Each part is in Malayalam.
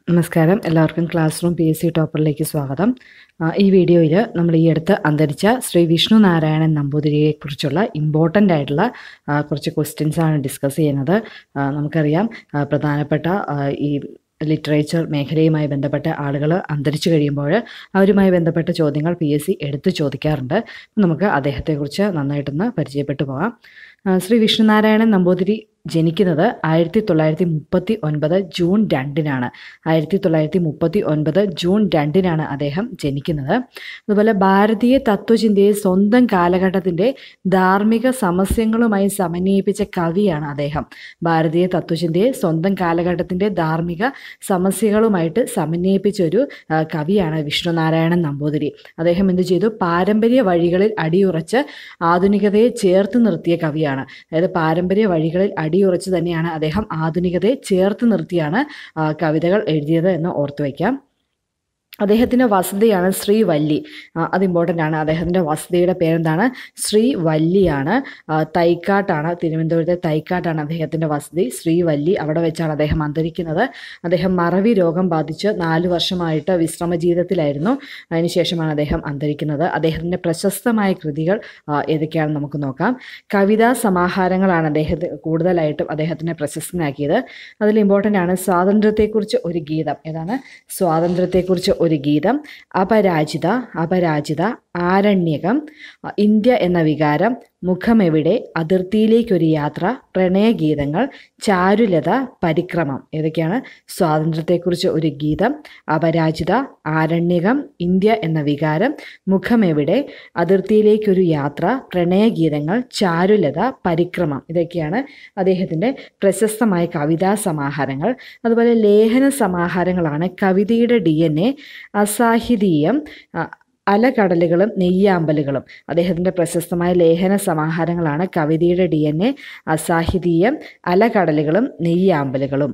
നമസ്കാരം എല്ലാവർക്കും class room P S C ടോപ്പറിലേക്ക് സ്വാഗതം ആ, ഈ വീഡിയോയിൽ നമ്മൾ ഈ അടുത്ത് അന്തരിച്ച ശ്രീ വിഷ്ണു നാരായണൻ നമ്പൂതിരിയെക്കുറിച്ചുള്ള ഇമ്പോർട്ടൻ്റ് ആയിട്ടുള്ള ആ, കുറച്ച് ക്വസ്റ്റ്യൻസ് ആണ് ഡിസ്കസ് ചെയ്യുന്നത് ആ, നമുക്കറിയാം ആ, പ്രധാനപ്പെട്ട ആ, ഈ ലിറ്ററേച്ചർ മേഖലയുമായി ബന്ധപ്പെട്ട ആളുകൾ അന്തരിച്ചു കഴിയുമ്പോൾ അവരുമായി ബന്ധപ്പെട്ട ചോദ്യങ്ങൾ പി എസ് സി എടുത്ത് ചോദിക്കാറുണ്ട് നമുക്ക് അദ്ദേഹത്തെക്കുറിച്ച് നന്നായിട്ടൊന്ന് പരിചയപ്പെട്ടു പോകാം ആ, ശ്രീ വിഷ്ണുനാരായണൻ നമ്പൂതിരി ജനിക്കുന്നത് ആയിരത്തി തൊള്ളായിരത്തി മുപ്പത്തി ഒൻപത് ജൂൺ രണ്ടിനാണ് ആയിരത്തി തൊള്ളായിരത്തി മുപ്പത്തി ഒൻപത് ജൂൺ രണ്ടിനാണ് അദ്ദേഹം ജനിക്കുന്നത് അതുപോലെ ഭാരതീയ തത്വചിന്തയെ സ്വന്തം കാലഘട്ടത്തിൻ്റെ ധാർമ്മിക സമസ്യങ്ങളുമായി സമന്വയിപ്പിച്ച കവിയാണ് അദ്ദേഹം ഭാരതീയ തത്വചിന്തയെ സ്വന്തം കാലഘട്ടത്തിൻ്റെ ധാർമ്മിക സമസ്യകളുമായിട്ട് സമന്വയിപ്പിച്ച ഒരു ആ, കവിയാണ് വിഷ്ണുനാരായണൻ നമ്പൂതിരി അദ്ദേഹം എന്ത് ചെയ്തു പാരമ്പര്യ വഴികളിൽ അടിയുറച്ച് ആധുനികതയെ ചേർത്ത് നിർത്തിയ കവിയാണ് അതായത് പാരമ്പര്യ വഴികളിൽ അടിയുറച്ച് തന്നെയാണ് അദ്ദേഹം ആധുനികതയെ ചേർത്ത് നിർത്തിയാണ് ആ, കവിതകൾ എഴുതിയത് എന്ന് ഓർത്തു വയ്ക്കാം അദ്ദേഹത്തിൻ്റെ വസതിയാണ് ശ്രീവല്ലി ആ, അത് ഇമ്പോർട്ടൻ്റ് ആണ് അദ്ദേഹത്തിൻ്റെ വസതിയുടെ പേരെന്താണ് ശ്രീവല്ലിയാണ് ആ, തൈക്കാട്ടാണ് തിരുവനന്തപുരത്തെ തൈക്കാട്ടാണ് അദ്ദേഹത്തിൻ്റെ വസതി ശ്രീവല്ലി അവിടെ വെച്ചാണ് അദ്ദേഹം അന്തരിക്കുന്നത് അദ്ദേഹം മറവി രോഗം ബാധിച്ച് നാല് വർഷമായിട്ട് വിശ്രമ ജീവിതത്തിലായിരുന്നു അതിനുശേഷമാണ് അദ്ദേഹം അന്തരിക്കുന്നത് അദ്ദേഹത്തിൻ്റെ പ്രശസ്തമായ കൃതികൾ ആ, ഏതൊക്കെയാണെന്ന് നമുക്ക് നോക്കാം കവിതാ സമാഹാരങ്ങളാണ് അദ്ദേഹത്തെ കൂടുതലായിട്ടും അദ്ദേഹത്തിനെ പ്രശസ്തനാക്കിയത് അതിൽ ഇമ്പോർട്ടൻ്റ് ആണ് സ്വാതന്ത്ര്യത്തെക്കുറിച്ച് ഒരു ഗീതം ഏതാണ് സ്വാതന്ത്ര്യത്തെക്കുറിച്ച് ഒരു ഗീതം അപരാജിത അപരാജിത ആരണ്യകം അ, ഇന്ത്യ എന്ന വികാരം മുഖമെവിടെ അതിർത്തിയിലേക്കൊരു യാത്ര പ്രണയഗീതങ്ങൾ ചാരുലത പരിക്രമം ഏതൊക്കെയാണ് സ്വാതന്ത്ര്യത്തെക്കുറിച്ച് ഒരു ഗീതം അപരാജിത ആരണ്യകം ഇന്ത്യ എന്ന വികാരം മുഖമെവിടെ അതിർത്തിയിലേക്കൊരു യാത്ര പ്രണയഗീതങ്ങൾ ചാരുലത പരിക്രമം ഇതൊക്കെയാണ് അദ്ദേഹത്തിൻ്റെ പ്രശസ്തമായ കവിതാ സമാഹാരങ്ങൾ അതുപോലെ ലേഖന സമാഹാരങ്ങളാണ് കവിതയുടെ ഡി എൻ എ അസാഹിതീയം അ, അലകടലുകളും നെയ്യാമ്പലുകളും അദ്ദേഹത്തിൻ്റെ പ്രശസ്തമായ ലേഖന സമാഹാരങ്ങളാണ് കവിതയുടെ ഡി എൻ എ അസാഹിതീയം അലകടലുകളും നെയ്യാമ്പലുകളും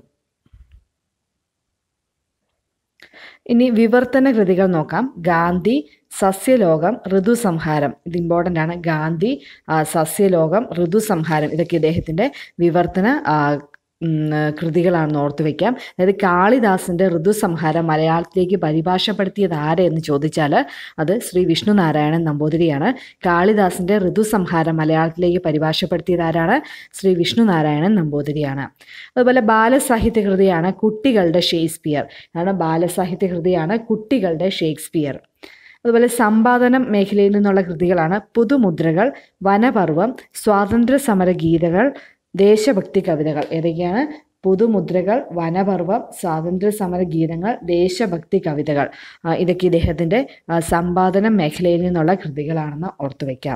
ഇനി വിവർത്തന കൃതികൾ നോക്കാം ഗാന്ധി സസ്യലോകം ഋതുസംഹാരം ഇത് ഇമ്പോർട്ടൻ്റ് ആണ് ഗാന്ധി ആ, സസ്യലോകം ഋതുസംഹാരം ഇതൊക്കെ ഇദ്ദേഹത്തിൻ്റെ വിവർത്തന ആ, ഉം, കൃതികളാണെന്ന് ഓർത്തു വയ്ക്കാം അതായത് കാളിദാസൻ്റെ ഋതുസംഹാരം മലയാളത്തിലേക്ക് പരിഭാഷപ്പെടുത്തിയത് ആര് എന്ന് ചോദിച്ചാൽ അത് ശ്രീ വിഷ്ണു നാരായണൻ നമ്പൂതിരിയാണ് കാളിദാസൻ്റെ ഋതുസംഹാരം മലയാളത്തിലേക്ക് പരിഭാഷപ്പെടുത്തിയത് ആരാണ് ശ്രീ വിഷ്ണു നാരായണൻ നമ്പൂതിരിയാണ് അതുപോലെ ബാലസാഹിത്യ കൃതിയാണ് കുട്ടികളുടെ ഷേക്സ്പിയർ ആണ് ബാലസാഹിത്യ കൃതിയാണ് കുട്ടികളുടെ ഷേക്സ്പിയർ അതുപോലെ സമ്പാദനം മേഖലയിൽ നിന്നുള്ള കൃതികളാണ് പുതുമുദ്രകൾ വനപർവം സ്വാതന്ത്ര്യ സമര ഗീതകൾ ദേശഭക്തി കവിതകൾ ഏതൊക്കെയാണ് പുതുമുദ്രകൾ വനപർവം സ്വാതന്ത്ര്യ സമര ഗീതങ്ങൾ ദേശഭക്തി കവിതകൾ ആ, ഇതൊക്കെ ഇദ്ദേഹത്തിൻ്റെ ആ, സമ്പാദനം മേഖലയിൽ നിന്നുള്ള കൃതികളാണെന്ന് ഓർത്തു വയ്ക്കാം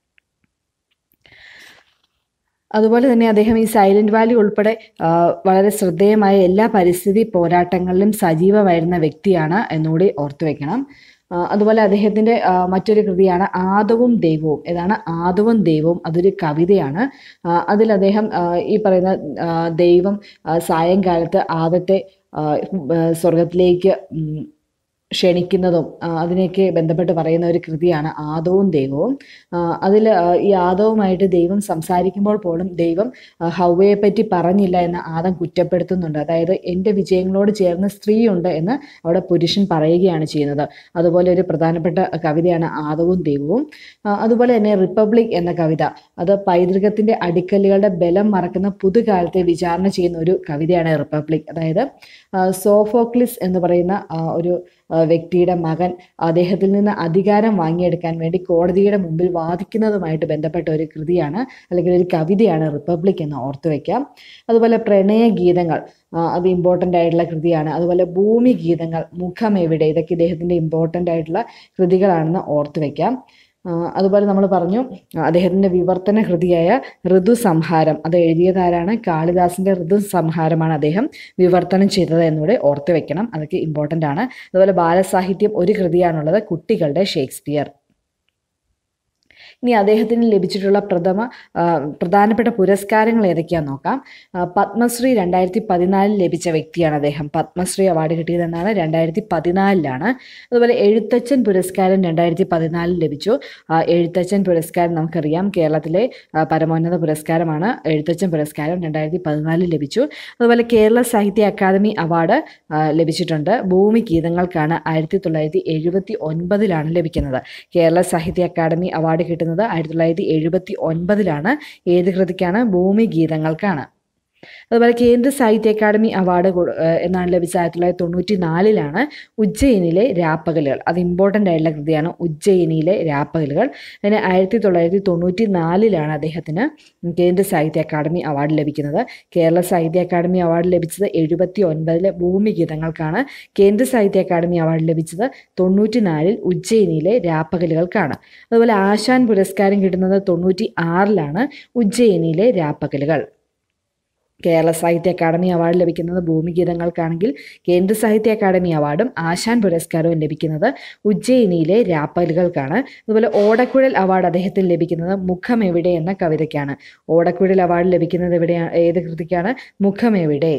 അതുപോലെ തന്നെ അദ്ദേഹം ഈ സൈലന്റ് വാലി ഉൾപ്പെടെ ആ, വളരെ ശ്രദ്ധേയമായ എല്ലാ പരിസ്ഥിതി പോരാട്ടങ്ങളിലും സജീവമായിരുന്ന വ്യക്തിയാണ് എന്നുകൂടി ഓർത്തു വെക്കണം ആ, അതുപോലെ അദ്ദേഹത്തിൻ്റെ ആ, മറ്റൊരു കൃതിയാണ് ആദവും ദൈവവും ഏതാണ് ആദവും ദൈവവും അതൊരു കവിതയാണ് ആ, അതിൽ അദ്ദേഹം ആ, ഈ പറയുന്ന ആ, ദൈവം ആ, സായങ്കാലത്ത് ആദത്തെ ആ, ആ, സ്വർഗത്തിലേക്ക് ഉം, ക്ഷണിക്കുന്നതും ആ, അതിനെയൊക്കെ ബന്ധപ്പെട്ട് പറയുന്ന ഒരു കൃതിയാണ് ആദവും ദൈവവും അതിൽ ഈ ആദവുമായിട്ട് ദൈവം സംസാരിക്കുമ്പോൾ പോലും ദൈവം ആ, ഹൗവയെ പറ്റി പറഞ്ഞില്ല എന്ന് ആദം കുറ്റപ്പെടുത്തുന്നുണ്ട് അതായത് എൻ്റെ വിജയങ്ങളോട് ചേർന്ന് സ്ത്രീയുണ്ട് എന്ന് അവിടെ പുരുഷൻ പറയുകയാണ് ചെയ്യുന്നത് അതുപോലെ ഒരു പ്രധാനപ്പെട്ട കവിതയാണ് ആദവും ദൈവവും ആ, അതുപോലെ തന്നെ റിപ്പബ്ലിക് എന്ന കവിത അത് പൈതൃകത്തിൻ്റെ അടിക്കല്ലുകളുടെ ബലം മറക്കുന്ന പുതുകാലത്തെ വിചാരണ ചെയ്യുന്ന ഒരു കവിതയാണ് റിപ്പബ്ലിക് അതായത് ആ, സോഫോക്ലിസ് എന്ന് പറയുന്ന ആ, ഒരു ആ, വ്യക്തിയുടെ മകൻ അദ്ദേഹത്തിൽ നിന്ന് അധികാരം വാങ്ങിയെടുക്കാൻ വേണ്ടി കോടതിയുടെ മുമ്പിൽ വാദിക്കുന്നതുമായിട്ട് ബന്ധപ്പെട്ട ഒരു കൃതിയാണ് അല്ലെങ്കിൽ ഒരു കവിതയാണ് റിപ്പബ്ലിക് എന്ന് ഓർത്തു വയ്ക്കാം അതുപോലെ പ്രണയ ഗീതങ്ങൾ ആ, അത് ഇമ്പോർട്ടൻ്റ് ആയിട്ടുള്ള കൃതിയാണ് അതുപോലെ ഭൂമി ഗീതങ്ങൾ മുഖം എവിടെ ഇതൊക്കെ ഇദ്ദേഹത്തിൻ്റെ ഇമ്പോർട്ടൻ്റ് ആയിട്ടുള്ള കൃതികളാണെന്ന് ഓർത്തു വയ്ക്കാം ആ, അതുപോലെ നമ്മൾ പറഞ്ഞു ആ, അദ്ദേഹത്തിൻ്റെ വിവർത്തന കൃതിയായ ഋതുസംഹാരം അത് എഴുതിയതാരാണ് കാളിദാസിൻ്റെ ഋതുസംഹാരമാണ് അദ്ദേഹം വിവർത്തനം ചെയ്തത് എന്നുകൂടെ ഓർത്ത് വെക്കണം അതൊക്കെ ഇമ്പോർട്ടൻ്റ് ആണ് അതുപോലെ ബാലസാഹിത്യം ഒരു കൃതിയാണുള്ളത് കുട്ടികളുടെ ഷേക്സ്പിയർ ഇനി അദ്ദേഹത്തിന് ലഭിച്ചിട്ടുള്ള പ്രഥമ ആ, പ്രധാനപ്പെട്ട പുരസ്കാരങ്ങൾ ഏതൊക്കെയാണെന്ന് നോക്കാം ആ, പത്മശ്രീ രണ്ടായിരത്തി പതിനാലിൽ ലഭിച്ച വ്യക്തിയാണ് അദ്ദേഹം പത്മശ്രീ അവാർഡ് കിട്ടിയതെന്നാണ് രണ്ടായിരത്തി പതിനാലിലാണ് അതുപോലെ എഴുത്തച്ഛൻ പുരസ്കാരം രണ്ടായിരത്തി പതിനാലിൽ ലഭിച്ചു ആ, എഴുത്തച്ഛൻ പുരസ്കാരം നമുക്കറിയാം കേരളത്തിലെ ആ, പരമോന്നത പുരസ്കാരമാണ് എഴുത്തച്ഛൻ പുരസ്കാരം രണ്ടായിരത്തി പതിനാലിൽ ലഭിച്ചു അതുപോലെ കേരള സാഹിത്യ അക്കാദമി അവാർഡ് ആ, ലഭിച്ചിട്ടുണ്ട് ഭൂമി ഗീതങ്ങൾക്കാണ് ആയിരത്തി തൊള്ളായിരത്തി എഴുപത്തി ഒൻപതിലാണ് ലഭിക്കുന്നത് കേരള സാഹിത്യ അക്കാദമി അവാർഡ് കിട്ടുന്നത് ആയിരത്തി തൊള്ളായിരത്തി എഴുപത്തി ഒൻപതിലാണ് ഏത് കൃതിക്കാണ് ഭൂമി ഗീതങ്ങൾക്കാണ് അതുപോലെ കേന്ദ്ര സാഹിത്യ അക്കാദമി അവാർഡ് കൊ- ഏഹ് എന്നാണ് ലഭിച്ചത് ആയിരത്തി തൊള്ളായിരത്തി തൊണ്ണൂറ്റി നാലിലാണ് ഉജ്ജയിനിലെ രാപ്പകലുകൾ അത് ഇമ്പോർട്ടൻ്റ് ആയിട്ടുള്ള കൃതിയാണ് ഉജ്ജയിനിയിലെ രാപ്പകലുകൾ അതിന് ആയിരത്തി തൊള്ളായിരത്തി തൊണ്ണൂറ്റി നാലിലാണ് അദ്ദേഹത്തിന് കേന്ദ്ര സാഹിത്യ അക്കാദമി അവാർഡ് ലഭിക്കുന്നത് കേരള സാഹിത്യ അക്കാദമി അവാർഡ് ലഭിച്ചത് എഴുപത്തി ഒൻപതിലെ ഭൂമി ഗീതങ്ങൾക്കാണ് കേന്ദ്ര സാഹിത്യ അക്കാദമി അവാർഡ് ലഭിച്ചത് തൊണ്ണൂറ്റി നാലിൽ ഉജ്ജയിനിയിലെ രാപ്പകലുകൾക്കാണ് അതുപോലെ ആശാൻ പുരസ്കാരം കിട്ടുന്നത് തൊണ്ണൂറ്റി ആറിലാണ് ഉജ്ജയിനിയിലെ രാപ്പകലുകൾ കേരള സാഹിത്യ അക്കാദമി അവാർഡ് ലഭിക്കുന്നത് ഭൂമിഗീതങ്ങൾക്കാണെങ്കിൽ കേന്ദ്ര സാഹിത്യ അക്കാദമി അവാർഡും ആശാൻ പുരസ്കാരവും ലഭിക്കുന്നത് ഉജ്ജയിനിയിലെ രാപ്പകലുകൾക്കാണ് അതുപോലെ ഓടക്കുഴൽ അവാർഡ് അദ്ദേഹത്തിന് ലഭിക്കുന്നത് മുഖം എവിടെ എന്ന കവിതയ്ക്കാണ് ഓടക്കുഴൽ അവാർഡ് ലഭിക്കുന്നത് എവിടെയാണ് ഏത് കൃതിക്കാണ് മുഖം എവിടെ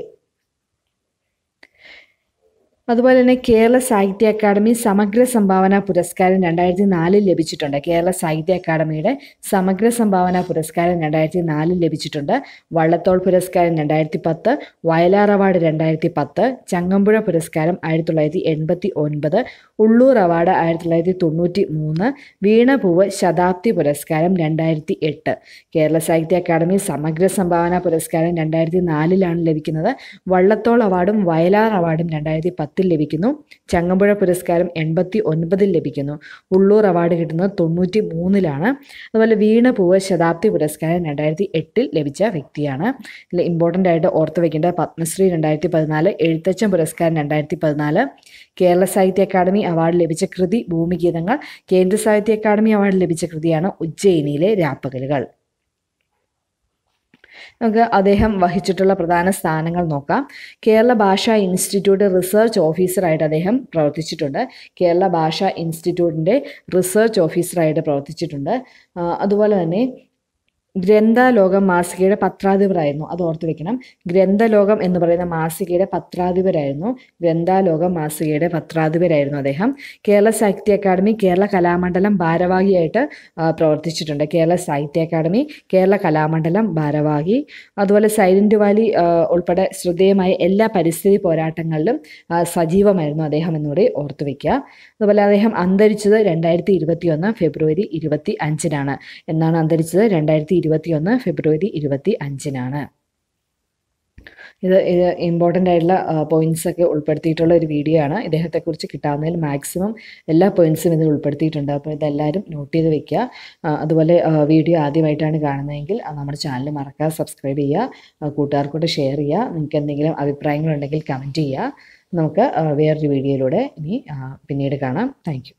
അതുപോലെ തന്നെ കേരള സാഹിത്യ അക്കാദമി സമഗ്ര സംഭാവന പുരസ്കാരം രണ്ടായിരത്തി നാലിൽ ലഭിച്ചിട്ടുണ്ട് കേരള സാഹിത്യ അക്കാദമിയുടെ സമഗ്ര സംഭാവന പുരസ്കാരം രണ്ടായിരത്തി നാലിൽ ലഭിച്ചിട്ടുണ്ട് വള്ളത്തോൾ പുരസ്കാരം രണ്ടായിരത്തി പത്ത് വയലാർ അവാർഡ് രണ്ടായിരത്തി പത്ത് ചങ്ങമ്പുഴ പുരസ്കാരം ആയിരത്തി തൊള്ളായിരത്തി എൺപത്തി ഒൻപത് ഉള്ളൂർ അവാർഡ് ആയിരത്തി തൊള്ളായിരത്തി തൊണ്ണൂറ്റി മൂന്ന് വീണപൂവ് ശതാബ്ദി പുരസ്കാരം രണ്ടായിരത്തി എട്ട് കേരള സാഹിത്യ അക്കാദമി സമഗ്ര സംഭാവന പുരസ്കാരം രണ്ടായിരത്തി നാലിലാണ് ലഭിക്കുന്നത് വള്ളത്തോൾ അവാർഡും വയലാർ അവാർഡും രണ്ടായിരത്തി പത്തിൽ ലഭിക്കുന്നു ചങ്ങമ്പുഴ പുരസ്കാരം എൺപത്തി ഒൻപതിൽ ലഭിക്കുന്നു ഉള്ളൂർ അവാർഡ് കിട്ടുന്നത് തൊണ്ണൂറ്റി മൂന്നിലാണ് അതുപോലെ വീണപൂവ് ശതാബ്ദി പുരസ്കാരം രണ്ടായിരത്തി എട്ടിൽ ലഭിച്ച വ്യക്തിയാണ് ഇതിൽ ഇമ്പോർട്ടൻ്റ് ആയിട്ട് ഓർത്ത് വെക്കേണ്ട പത്മശ്രീ രണ്ടായിരത്തി പതിനാല് എഴുത്തച്ഛൻ പുരസ്കാരം രണ്ടായിരത്തി പതിനാല് കേരള സാഹിത്യ അക്കാദമി അവാർഡ് ലഭിച്ച കൃതി ഭൂമിഗീതങ്ങൾ കേന്ദ്ര സാഹിത്യ അക്കാദമി അവാർഡ് ലഭിച്ച കൃതിയാണ് ഉജ്ജയിനിയിലെ രാപ്പകലുകൾ നമുക്ക് അദ്ദേഹം വഹിച്ചിട്ടുള്ള പ്രധാന സ്ഥാനങ്ങൾ നോക്കാം കേരള ഭാഷാ ഇൻസ്റ്റിറ്റ്യൂട്ട് റിസർച്ച് ഓഫീസറായിട്ട് അദ്ദേഹം പ്രവർത്തിച്ചിട്ടുണ്ട് കേരള ഭാഷാ ഇൻസ്റ്റിറ്റ്യൂട്ടിൻ്റെ റിസർച്ച് ഓഫീസറായിട്ട് പ്രവർത്തിച്ചിട്ടുണ്ട് ആ, അതുപോലെ തന്നെ ഗ്രന്ഥലോകം മാസികയുടെ പത്രാധിപരായിരുന്നു അത് ഓർത്ത് വെക്കണം ഗ്രന്ഥലോകം എന്ന് പറയുന്ന മാസികയുടെ പത്രാധിപരായിരുന്നു ഗ്രന്ഥലോകം മാസികയുടെ പത്രാധിപരായിരുന്നു അദ്ദേഹം കേരള സാഹിത്യ അക്കാദമി കേരള കലാമണ്ഡലം ഭാരവാഹിയായിട്ട് ആ, പ്രവർത്തിച്ചിട്ടുണ്ട് കേരള സാഹിത്യ അക്കാദമി കേരള കലാമണ്ഡലം ഭാരവാഹി അതുപോലെ സൈലന്റ് വാലി ആ, ഉൾപ്പെടെ ശ്രദ്ധേയമായ എല്ലാ പരിസ്ഥിതി പോരാട്ടങ്ങളിലും ആ, സജീവമായിരുന്നു അദ്ദേഹം എന്നുകൂടി ഓർത്തു വെക്കുക അതുപോലെ അദ്ദേഹം അന്തരിച്ചത് രണ്ടായിരത്തി ഇരുപത്തി ഒന്ന് ഫെബ്രുവരി ഇരുപത്തി അഞ്ചിനാണ് എന്നാണ് അന്തരിച്ചത് രണ്ടായിരത്തി ഇരുപത്തി ഒന്ന് ഫെബ്രുവരി ഇരുപത്തി അഞ്ചിനാണ് ഇത് ഇത് ഇമ്പോർട്ടൻ്റ് ആയിട്ടുള്ള പോയിന്റ്സ് ഒക്കെ ഉൾപ്പെടുത്തിയിട്ടുള്ള ഒരു വീഡിയോ ആണ് ഇദ്ദേഹത്തെക്കുറിച്ച് കിട്ടാവുന്നതിൽ മാക്സിമം എല്ലാ പോയിന്റ്സും ഇതിൽ ഉൾപ്പെടുത്തിയിട്ടുണ്ട് അപ്പോൾ ഇതെല്ലാവരും നോട്ട് ചെയ്ത് വെക്കുക ആ, അതുപോലെ വീഡിയോ ആദ്യമായിട്ടാണ് കാണുന്നതെങ്കിൽ ആ, നമ്മുടെ ചാനൽ മറക്കാതെ സബ്സ്ക്രൈബ് ചെയ്യുക ആ, കൂട്ടുകാർക്കൂടെ ഷെയർ ചെയ്യുക നിങ്ങൾക്ക് എന്തെങ്കിലും അഭിപ്രായങ്ങളുണ്ടെങ്കിൽ കമൻറ്റ് ചെയ്യുക നമുക്ക് ആ, വേറൊരു വീഡിയോയിലൂടെ ഇനി ആ, പിന്നീട് കാണാം താങ്ക്